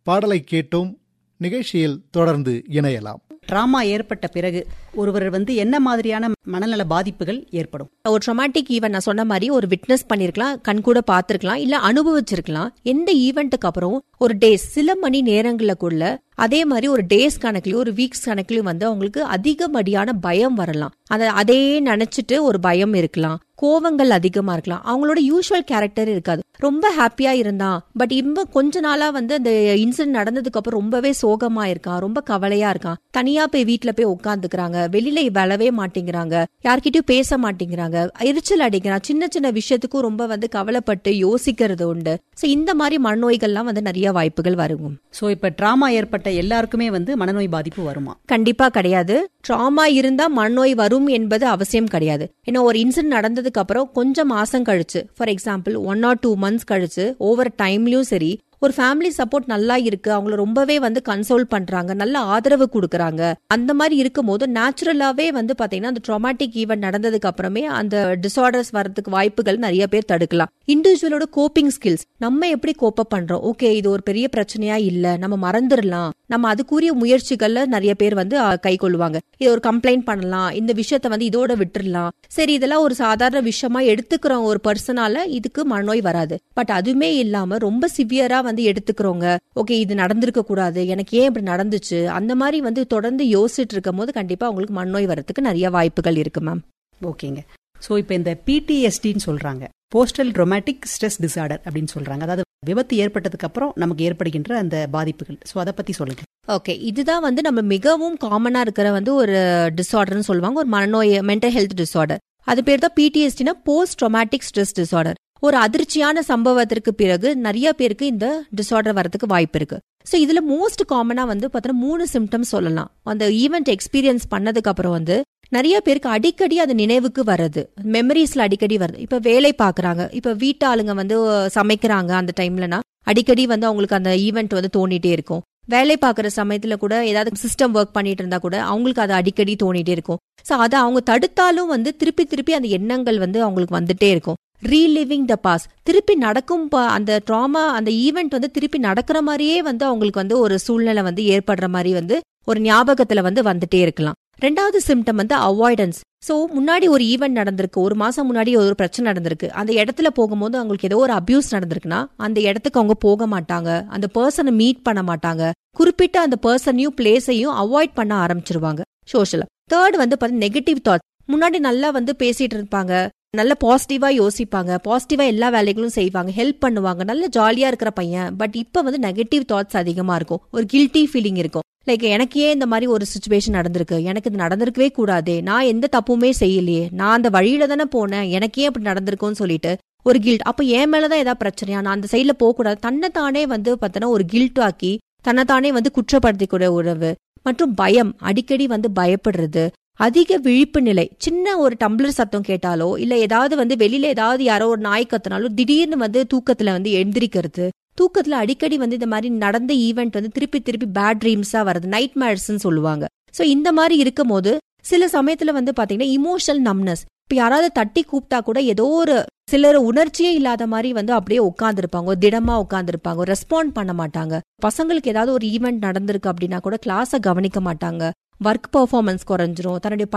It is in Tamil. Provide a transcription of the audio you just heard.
பாடலை கேட்டோம் நிகழ்ச்சியில் தொடர்ந்து இணையலாம் டிராமா ஏற்பட்ட பிறகு ஒருவர் வந்து என்ன மாதிரியான மனநல பாதிப்புகள் ஏற்படும் ஒரு ட்ரொமாட்டிக் ஈவெண்ட் நான் சொன்ன மாதிரி ஒரு விட்னஸ் பண்ணிருக்கலாம் கண் கூட பார்த்திருக்கலாம் இல்ல அனுபவிச்சிருக்கலாம் எந்த ஈவெண்ட்டுக்கு அப்புறம் ஒரு டேஸ் சில மணி நேரங்களுக்குள்ள அதே மாதிரி ஒரு டேஸ் கணக்குலயும் ஒரு வீக்ஸ் கணக்குலயும் வந்து அவங்களுக்கு அதிகப்படியான பயம் வரலாம் அத அதே நினைச்சிட்டு ஒரு பயம் இருக்கலாம் கோவங்கள் அதிகமா இருக்கலாம் அவங்களோட யூஷுவல் கேரக்டர் இருக்காது ரொம்ப ஹாப்பியா இருந்தான் பட் இப்ப கொஞ்ச நாளா வந்து அந்த இன்சிடென்ட் நடந்ததுக்கு அப்புறம் ரொம்பவே சோகமா இருக்கான் ரொம்ப கவலையா இருக்கான் தனியா போய் வீட்டுல போய் உட்காந்துக்கிறாங்க வெளியில வளவே மாட்டேங்கிறாங்க யார்கிட்டயும் பேச மாட்டேங்கிறாங்க எரிச்சல் அடிக்கிறான் சின்ன சின்ன விஷயத்துக்கும் ரொம்ப வந்து கவலைப்பட்டு யோசிக்கிறது உண்டு சோ இந்த மாதிரி மனநோய்கள்லாம் வந்து நிறைய வாய்ப்புகள் வரும் சோ இப்ப டிராமா ஏற்பட்ட எல்லாருக்குமே வந்து மனநோய் பாதிப்பு வருமா கண்டிப்பா கிடையாது ட்ராமா இருந்தா மனநோய் வரும் என்பது அவசியம் கிடையாது ஏன்னா ஒரு இன்சிடென்ட் நடந்ததுக்கு அப்புறம் கொஞ்சம் மாசம் கழிச்சு for example one or two months கழிச்சு ஓவர் டைம்லயும் சரி ஒரு ஃபேமிலி சப்போர்ட் நல்லா இருக்கு அவங்கள ரொம்பவே வந்து கன்சோல் பண்றாங்க நல்ல ஆதரவு கொடுக்கறாங்க அந்த மாதிரி இருக்கும் போது நேச்சுரலாவே வந்து பாத்தீங்கன்னா அந்த ட்ராமாட்டிக் ஈவெண்ட் நடந்ததுக்கு அப்புறமே அந்த டிசார்டர்ஸ் வரதுக்கு வாய்ப்புகள் நிறைய பேர் தடுக்கலாம் இண்டிவிஜுவலோட கோப்பிங் ஸ்கில்ஸ் நம்ம எப்படி கோப்பப் பண்றோம் ஓகே இது ஒரு பெரிய பிரச்சனையா இல்ல நம்ம மறந்துடலாம் நம்ம அதுக்குரிய முயற்சிகள்ல நிறைய பேர் வந்து கை கொள்ளுவாங்க இது ஒரு கம்ப்ளைண்ட் பண்ணலாம் இந்த விஷயத்த வந்து இதோட விட்டுறலாம் சரி இதெல்லாம் ஒரு சாதாரண விஷயமா எடுத்துக்கிற ஒரு பர்சனால இதுக்கு மனநோய் வராது பட் அதுவுமே இல்லாம ரொம்ப சிவியரா வந்து எடுத்துக்கிறவங்க ஓகே இது நடந்திருக்க கூடாது எனக்கு ஏன் இப்படி நடந்துச்சு அந்த மாதிரி வந்து தொடர்ந்து யோசிச்சுட்டு இருக்கும் போது கண்டிப்பா அவங்களுக்கு மனநோய் வரதுக்கு நிறைய வாய்ப்புகள் இருக்கு மேம் ஓகேங்க சோ இப்ப இந்த பிடிஎஸ்டின்னு சொல்றாங்க போஸ்டல் ரொமாட்டிக் ஸ்ட்ரெஸ் டிசார்டர் அப்படின்னு சொல்றாங்க அதாவது விபத்து ஏற்பட்டதுக்கு அப்புறம் நமக்கு ஏற்படுகின்ற அந்த பாதிப்புகள் சோ அதை பத்தி சொல்லுங்க ஓகே இதுதான் வந்து நம்ம மிகவும் காமனா இருக்கிற வந்து ஒரு டிசார்டர்னு சொல்லுவாங்க ஒரு மனநோய் மென்டல் ஹெல்த் டிசார்டர் அது பேர் தான் பிடிஎஸ்டினா போஸ்ட் ட்ரொமாட்டிக் ஸ்ட்ரெஸ் டிசார்டர் ஒரு அதிர்ச்சியான சம்பவத்திற்கு பிறகு நிறைய பேருக்கு இந்த டிசார்டர் வரதுக்கு வாய்ப்பு இருக்கு ஸோ இதுல மோஸ்ட் காமனா வந்து பார்த்தோன்னா மூணு சிம்டம்ஸ் சொல்லலாம் அந்த ஈவெண்ட் எக்ஸ்பீரியன்ஸ் பண்ணதுக்கு அப்புறம் வந்து நிறைய பேருக்கு அடிக்கடி அது நினைவுக்கு வருது மெமரிஸ்ல அடிக்கடி வருது இப்ப வேலை பாக்குறாங்க இப்ப வீட்டு ஆளுங்க வந்து சமைக்கிறாங்க அந்த டைம்லனா அடிக்கடி வந்து அவங்களுக்கு அந்த ஈவெண்ட் வந்து தோண்டிட்டே இருக்கும் வேலை பார்க்குற சமயத்துல கூட ஏதாவது சிஸ்டம் ஒர்க் பண்ணிட்டு இருந்தா கூட அவங்களுக்கு அது அடிக்கடி தோணிட்டே இருக்கும் ஸோ அதை அவங்க தடுத்தாலும் வந்து திருப்பி திருப்பி அந்த எண்ணங்கள் வந்து அவங்களுக்கு வந்துட்டே இருக்கும் ரீலிவிங் த பாஸ் திருப்பி நடக்கும் அந்த ட்ராமா அந்த ஈவெண்ட் வந்து திருப்பி நடக்கிற மாதிரியே வந்து அவங்களுக்கு வந்து ஒரு சூழ்நிலை வந்து ஏற்படுற மாதிரி வந்து ஒரு ஞாபகத்துல வந்து வந்துட்டே இருக்கலாம் ரெண்டாவது சிம்டம் வந்து அவாய்டன்ஸ் சோ முன்னாடி ஒரு ஈவெண்ட் நடந்திருக்கு ஒரு மாசம் முன்னாடி ஒரு பிரச்சனை நடந்திருக்கு அந்த இடத்துல போகும்போது அவங்களுக்கு ஏதோ ஒரு அபியூஸ் நடந்திருக்குன்னா அந்த இடத்துக்கு அவங்க போக மாட்டாங்க அந்த பர்சனை மீட் பண்ண மாட்டாங்க குறிப்பிட்ட அந்த பர்சனையும் பிளேஸையும் அவாய்ட் பண்ண ஆரம்பிச்சிருவாங்க சோஷியலா தேர்ட் வந்து பார்த்தீங்கன்னா நெகட்டிவ் தாட் முன்னாடி நல்லா வந்து பேசிட்டு இருப்பாங்க நல்ல பாசிட்டிவா யோசிப்பாங்க பாசிட்டிவா எல்லா வேலைகளும் செய்வாங்க ஹெல்ப் பண்ணுவாங்க நல்ல ஜாலியா இருக்கிற பையன் பட் இப்ப வந்து நெகட்டிவ் தாட்ஸ் அதிகமா இருக்கும் ஒரு கில்ட்டி ஃபீலிங் இருக்கும் லைக் எனக்கு ஏன் இந்த மாதிரி ஒரு சுச்சுவேஷன் நடந்திருக்கு எனக்கு இது நடந்திருக்கவே கூடாதே நான் எந்த தப்புமே செய்யலையே நான் அந்த வழியில தானே போனேன் எனக்கு ஏன் அப்படி நடந்திருக்கும்னு சொல்லிட்டு ஒரு கில்ட் அப்ப என் மேலதான் ஏதாவது பிரச்சனையா நான் அந்த சைட்ல போக கூடாது தன்னைத்தானே வந்து பார்த்தோன்னா ஒரு கில்ட் ஆக்கி தன்னைத்தானே வந்து குற்றப்படுத்திக்கூடிய உறவு மற்றும் பயம் அடிக்கடி வந்து பயப்படுறது அதிக விழிப்பு நிலை சின்ன ஒரு டம்ளர் சத்தம் கேட்டாலோ இல்ல ஏதாவது வந்து வெளியில ஏதாவது யாரோ ஒரு நாய் கத்தினாலோ திடீர்னு வந்து தூக்கத்துல வந்து எந்திரிக்கிறது தூக்கத்துல அடிக்கடி வந்து இந்த மாதிரி நடந்த ஈவெண்ட் வந்து திருப்பி திருப்பி பேட் ட்ரீம்ஸா வருது நைட் மேர்ஸ்ன்னு சொல்லுவாங்க சோ இந்த மாதிரி இருக்கும் போது சில சமயத்துல வந்து பாத்தீங்கன்னா இமோஷனல் நம்னஸ் இப்ப யாராவது தட்டி கூப்பிட்டா கூட ஏதோ ஒரு சிலர் உணர்ச்சியே இல்லாத மாதிரி வந்து அப்படியே உட்காந்துருப்பாங்க திடமா உட்காந்துருப்பாங்க ரெஸ்பாண்ட் பண்ண மாட்டாங்க பசங்களுக்கு ஏதாவது ஒரு ஈவெண்ட் நடந்திருக்கு அப்படின்னா கூட கிளாஸ கவனிக்க மாட்டாங்க ஒர்க் பெர்ஃபார்மன்ஸ் குறைஞ்சிரும் தன்னுடைய